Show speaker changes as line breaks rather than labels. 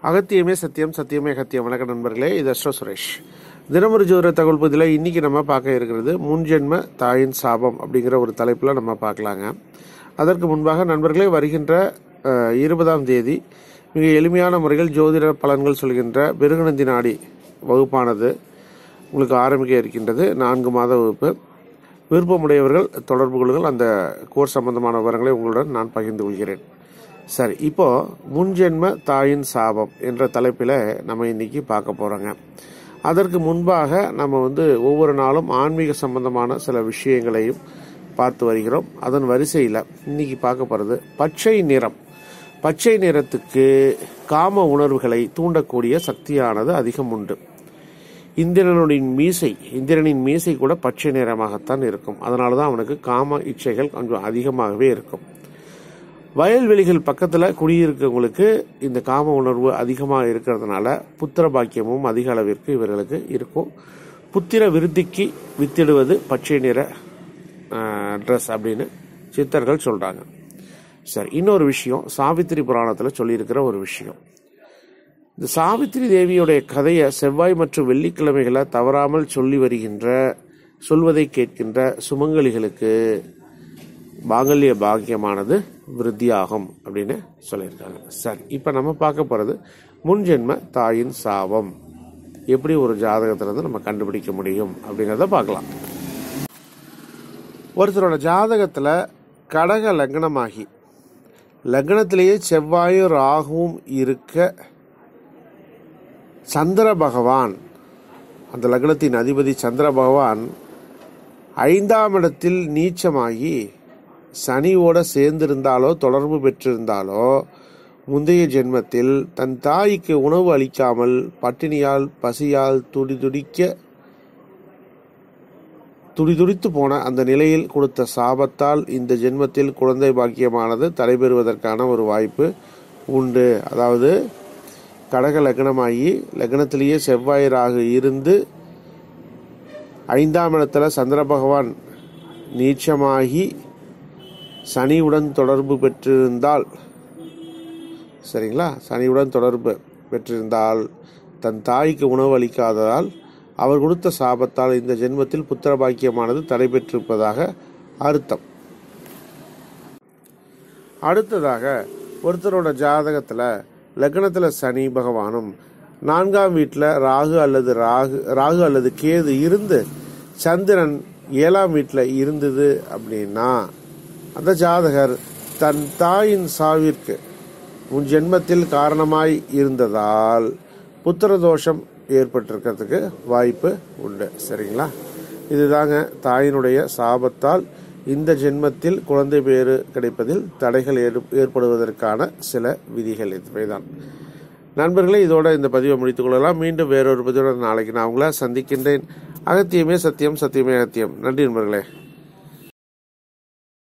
அகத்தியமே சத்தியம் சத்தியமே அகத்தியம் வணக்கம் நண்பர்களே இது அஸ்ரோ சுரேஷ் தினமொரு ஜோதிட தகவல் பகுதியில் இன்னைக்கு நம்ம பார்க்க இருக்கிறது முன்ஜென்ம தாயின் சாபம் அப்படிங்கிற ஒரு தலைப்பில் நம்ம பார்க்கலாங்க அதற்கு முன்பாக நண்பர்களே வருகின்ற அஹ், இருபதாம் தேதி மிக எளிமையான முறையில் ஜோதிட பலன்கள் சொல்கின்ற பெருகநந்தி நாடி வகுப்பானது உங்களுக்கு ஆரம்பிக்க இருக்கின்றது நான்கு மாத வகுப்பு விருப்பமுடையவர்கள் தொடர்பு கொள்ளுங்கள் அந்த கோர்ஸ் சம்பந்தமான விவரங்களை உங்களுடன் நான் பகிர்ந்து கொள்கிறேன் சரி இப்போ முன்ஜென்ம தாயின் சாபம் என்ற தலைப்பில் நம்ம இன்னைக்கு பார்க்க போறோங்க அதற்கு முன்பாக நம்ம வந்து ஒவ்வொரு நாளும் ஆன்மீக சம்பந்தமான சில விஷயங்களையும் பார்த்து வருகிறோம் அதன் வரிசையில் இன்னைக்கு பார்க்க போகிறது பச்சை நிறம் பச்சை நிறத்துக்கு காம உணர்வுகளை தூண்டக்கூடிய சக்தியானது அதிகம் உண்டு இந்திரனுடைய மீசை இந்திரனின் மீசை கூட பச்சை நிறமாகத்தான் இருக்கும் அதனால தான் அவனுக்கு காம இச்சைகள் கொஞ்சம் அதிகமாகவே இருக்கும் வயல்வெளிகள் பக்கத்தில் குடியிருக்கவங்களுக்கு இந்த காம உணர்வு அதிகமாக இருக்கிறதுனால புத்திர பாக்கியமும் அதிக அளவிற்கு இவர்களுக்கு இருக்கும் புத்திர விருத்திக்கு வித்திடுவது பச்சை நிற ட்ரெஸ் அப்படின்னு சித்தர்கள் சொல்கிறாங்க சரி இன்னொரு விஷயம் சாவித்திரி புராணத்தில் சொல்லியிருக்கிற ஒரு விஷயம் இந்த சாவித்திரி தேவியுடைய கதையை செவ்வாய் மற்றும் வெள்ளிக்கிழமைகளை தவறாமல் சொல்லி வருகின்ற சொல்வதை கேட்கின்ற சுமங்கலிகளுக்கு மாங்கல்ய பாக்கியமானது விருத்தியாகும் அப்படின்னு சொல்லியிருக்காங்க சரி இப்போ நம்ம பார்க்க போகிறது முன்ஜென்ம தாயின் சாபம் எப்படி ஒரு ஜாதகத்திலிருந்து நம்ம கண்டுபிடிக்க முடியும் அப்படிங்கிறத பார்க்கலாம் ஒருத்தரோட ஜாதகத்தில் கடக லக்னமாகி லக்னத்திலேயே செவ்வாயும் ராகுவும் இருக்க சந்திர பகவான் அந்த லக்னத்தின் அதிபதி சந்திர பகவான் ஐந்தாம் இடத்தில் நீச்சமாகி சனியோட சேர்ந்திருந்தாலோ தொடர்பு பெற்றிருந்தாலோ முந்தைய ஜென்மத்தில் தன் தாய்க்கு உணவு அளிக்காமல் பட்டினியால் பசியால் துடிதுடிக்க துடிதுடித்து போன அந்த நிலையில் கொடுத்த சாபத்தால் இந்த ஜென்மத்தில் குழந்தை பாக்கியமானது தடைபெறுவதற்கான ஒரு வாய்ப்பு உண்டு அதாவது கடக லக்னமாகி லக்னத்திலேயே செவ்வாய் ராகு இருந்து ஐந்தாம் இடத்துல சந்திர பகவான் நீச்சமாகி சனியுடன் தொடர்பு பெற்றிருந்தால் சரிங்களா சனியுடன் தொடர்பு பெற்றிருந்தால் தன் தாய்க்கு உணவு அளிக்காததால் அவர் கொடுத்த சாபத்தால் இந்த ஜென்மத்தில் புத்திர பாக்கியமானது தடைபெற்றிருப்பதாக அர்த்தம் அடுத்ததாக ஒருத்தரோட ஜாதகத்தில் லக்னத்தில் சனி பகவானும் நான்காம் வீட்டில் ராகு அல்லது ராகு ராகு அல்லது கேது இருந்து சந்திரன் ஏழாம் வீட்டில் இருந்தது அப்படின்னா அந்த ஜாதகர் தன் தாயின் சாவிற்கு உன் ஜென்மத்தில் காரணமாய் இருந்ததால் புத்திர தோஷம் ஏற்பட்டிருக்கிறதுக்கு வாய்ப்பு உண்டு சரிங்களா இதுதாங்க தாயினுடைய சாபத்தால் இந்த ஜென்மத்தில் குழந்தை பேறு கிடைப்பதில் தடைகள் ஏற்ப- ஏற்படுவதற்கான சில விதிகள் இதுவைதான் நண்பர்களே இதோட இந்த பதிவை முடித்துக் கொள்ளலாம் மீண்டும் வேறொரு பதிவுடன் நாளைக்கு நான் உங்களை சந்திக்கின்றேன் அகத்தியமே சத்தியம் சத்தியமே அகத்தியம் நன்றி நண்பர்களே